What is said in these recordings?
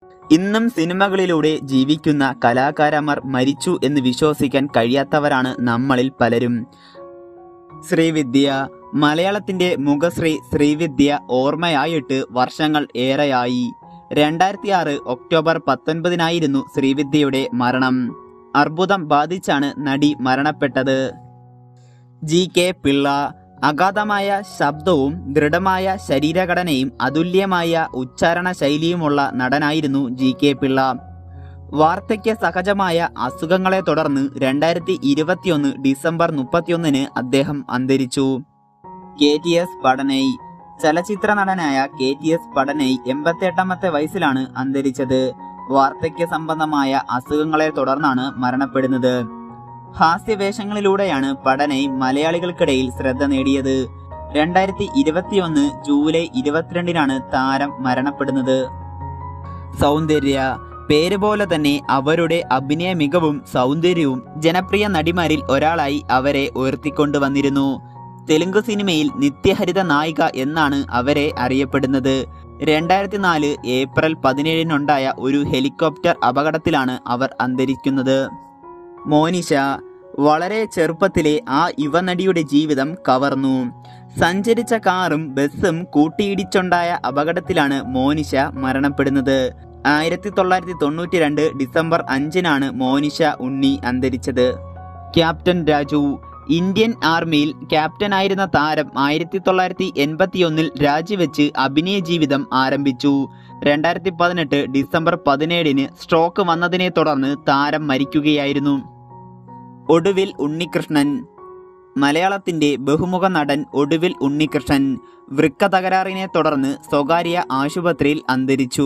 ഇന്നും സിനിമകളിലൂടെ ജീവിക്കുന്ന കലാകാരന്മാർ മരിച്ചു എന്ന് വിശ്വസിക്കാൻ കഴിയാത്തവരാണ് നമ്മളിൽ പലരും ശ്രീവിദ്യ മലയാളത്തിന്റെ മുഖശ്രീ ശ്രീവിദ്യ ഓർമ്മയായിട്ട് വർഷങ്ങൾ ഏറെയായി രണ്ടായിരത്തി ആറ് ഒക്ടോബർ പത്തൊൻപതിനായിരുന്നു ശ്രീവിദ്യയുടെ മരണം അർബുദം ബാധിച്ചാണ് നടി മരണപ്പെട്ടത് ജി കെ പിള്ള അഗാധമായ ശബ്ദവും ദൃഢമായ ശരീരഘടനയും അതുല്യമായ ഉച്ചാരണ ശൈലിയുമുള്ള നടനായിരുന്നു ജി കെ പിള്ള വാർദ്ധക്യ സഹജമായ അസുഖങ്ങളെ തുടർന്ന് രണ്ടായിരത്തി ഇരുപത്തിയൊന്ന് ഡിസംബർ മുപ്പത്തിയൊന്നിന് അദ്ദേഹം അന്തരിച്ചു കെ ടി എസ് പടനൈ ചലച്ചിത്ര നടനായ കെ ടി എസ് പടനൈ എൺപത്തിയെട്ടാമത്തെ വയസ്സിലാണ് അന്തരിച്ചത് വാർദ്ധക്യ സംബന്ധമായ അസുഖങ്ങളെ തുടർന്നാണ് മരണപ്പെടുന്നത് ഹാസ്യവേഷങ്ങളിലൂടെയാണ് പടനൈ മലയാളികൾക്കിടയിൽ ശ്രദ്ധ നേടിയത് രണ്ടായിരത്തി ഇരുപത്തിയൊന്ന് ജൂലൈ ഇരുപത്തിരണ്ടിനാണ് താരം മരണപ്പെടുന്നത് സൗന്ദര്യ പേര് പോലെ തന്നെ അവരുടെ അഭിനയ മികവും സൗന്ദര്യവും ജനപ്രിയ നടിമാരിൽ ഒരാളായി അവരെ ഉയർത്തിക്കൊണ്ടുവന്നിരുന്നു തെലുങ്ക് സിനിമയിൽ നിത്യഹരിത നായിക എന്നാണ് അവരെ അറിയപ്പെടുന്നത് രണ്ടായിരത്തി നാല് ഏപ്രിൽ പതിനേഴിനുണ്ടായ ഒരു ഹെലികോപ്റ്റർ അപകടത്തിലാണ് അവർ അന്തരിക്കുന്നത് മോനിഷ വളരെ ചെറുപ്പത്തിലെ ആ യുവനടിയുടെ ജീവിതം കവർന്നു സഞ്ചരിച്ച കാറും ബസ്സും കൂട്ടിയിടിച്ചുണ്ടായ അപകടത്തിലാണ് മോനിഷ മരണപ്പെടുന്നത് ആയിരത്തി തൊള്ളായിരത്തി തൊണ്ണൂറ്റി രണ്ട് ഡിസംബർ അഞ്ചിനാണ് മോനിഷ ഉണ്ണി അന്തരിച്ചത് ക്യാപ്റ്റൻ രാജു ഇന്ത്യൻ ആർമിയിൽ ക്യാപ്റ്റനായിരുന്ന താരം ആയിരത്തി തൊള്ളായിരത്തി എൺപത്തിയൊന്നിൽ രാജിവെച്ച് അഭിനയ ജീവിതം ആരംഭിച്ചു രണ്ടായിരത്തി പതിനെട്ട് ഡിസംബർ പതിനേഴിന് സ്ട്രോക്ക് വന്നതിനെ തുടർന്ന് താരം മരിക്കുകയായിരുന്നു ഒടുവിൽ ഉണ്ണികൃഷ്ണൻ മലയാളത്തിന്റെ ബഹുമുഖ നടൻ ഒടുവിൽ ഉണ്ണികൃഷ്ണൻ വൃക്ക തകരാറിനെ തുടർന്ന് സ്വകാര്യ ആശുപത്രിയിൽ അന്തരിച്ചു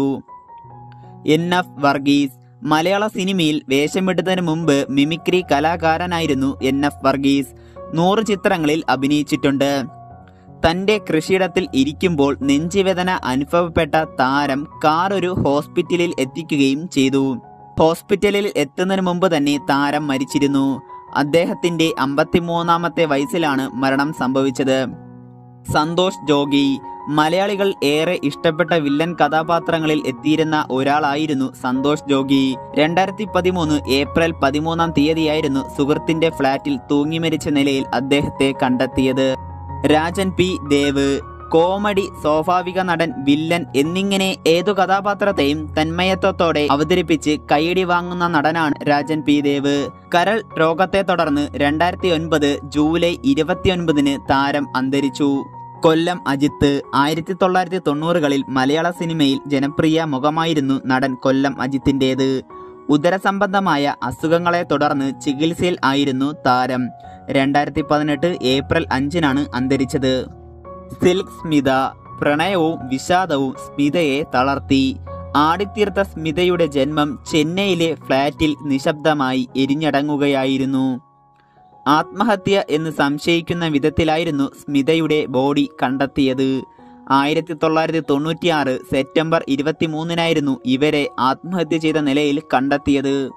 എൻ എഫ് വർഗീസ് മലയാള സിനിമയിൽ വേഷമിടുന്നതിന് മുമ്പ് മിമിക്രി കലാകാരനായിരുന്നു എൻ എഫ് വർഗീസ് നൂറ് ചിത്രങ്ങളിൽ അഭിനയിച്ചിട്ടുണ്ട് തന്റെ കൃഷിയിടത്തിൽ ഇരിക്കുമ്പോൾ നെഞ്ചുവേദന അനുഭവപ്പെട്ട താരം കാർ ഒരു ഹോസ്പിറ്റലിൽ എത്തിക്കുകയും ചെയ്തു ഹോസ്പിറ്റലിൽ എത്തുന്നതിന് മുമ്പ് തന്നെ താരം മരിച്ചിരുന്നു അദ്ദേഹത്തിന്റെ അമ്പത്തിമൂന്നാമത്തെ വയസ്സിലാണ് മരണം സംഭവിച്ചത് സന്തോഷ് ജോഗി മലയാളികൾ ഏറെ ഇഷ്ടപ്പെട്ട വില്ലൻ കഥാപാത്രങ്ങളിൽ എത്തിയിരുന്ന ഒരാളായിരുന്നു സന്തോഷ് ജോഗി രണ്ടായിരത്തി പതിമൂന്ന് ഏപ്രിൽ പതിമൂന്നാം തീയതിയായിരുന്നു സുഹൃത്തിന്റെ ഫ്ളാറ്റിൽ തൂങ്ങിമരിച്ച നിലയിൽ അദ്ദേഹത്തെ കണ്ടെത്തിയത് രാജൻ പി ദേവ് കോമഡി സ്വാഭാവിക നടൻ വില്ലൻ എന്നിങ്ങനെ ഏതു കഥാപാത്രത്തെയും തന്മയത്വത്തോടെ അവതരിപ്പിച്ച് കൈയടി വാങ്ങുന്ന നടനാണ് രാജൻ പി ദേവ് കരൾ രോഗത്തെ തുടർന്ന് രണ്ടായിരത്തി ഒൻപത് ജൂലൈ ഇരുപത്തിയൊൻപതിന് താരം അന്തരിച്ചു കൊല്ലം അജിത്ത് ആയിരത്തി തൊള്ളായിരത്തി തൊണ്ണൂറുകളിൽ മലയാള സിനിമയിൽ ജനപ്രിയ മുഖമായിരുന്നു നടൻ കൊല്ലം അജിത്തിൻ്റേത് ഉദരസംബന്ധമായ അസുഖങ്ങളെ തുടർന്ന് ചികിത്സയിൽ ആയിരുന്നു താരം രണ്ടായിരത്തി പതിനെട്ട് ഏപ്രിൽ അഞ്ചിനാണ് അന്തരിച്ചത് സിൽക്ക് സ്മിത പ്രണയവും വിഷാദവും സ്മിതയെ തളർത്തി ആടിത്തീർത്ത സ്മിതയുടെ ജന്മം ചെന്നൈയിലെ ഫ്ളാറ്റിൽ നിശബ്ദമായി എരിഞ്ഞടങ്ങുകയായിരുന്നു ആത്മഹത്യ എന്ന് സംശയിക്കുന്ന വിധത്തിലായിരുന്നു സ്മിതയുടെ ബോഡി കണ്ടെത്തിയത് ആയിരത്തി തൊള്ളായിരത്തി തൊണ്ണൂറ്റിയാറ് സെപ്റ്റംബർ ഇരുപത്തിമൂന്നിനായിരുന്നു ഇവരെ ആത്മഹത്യ ചെയ്ത നിലയിൽ കണ്ടെത്തിയത്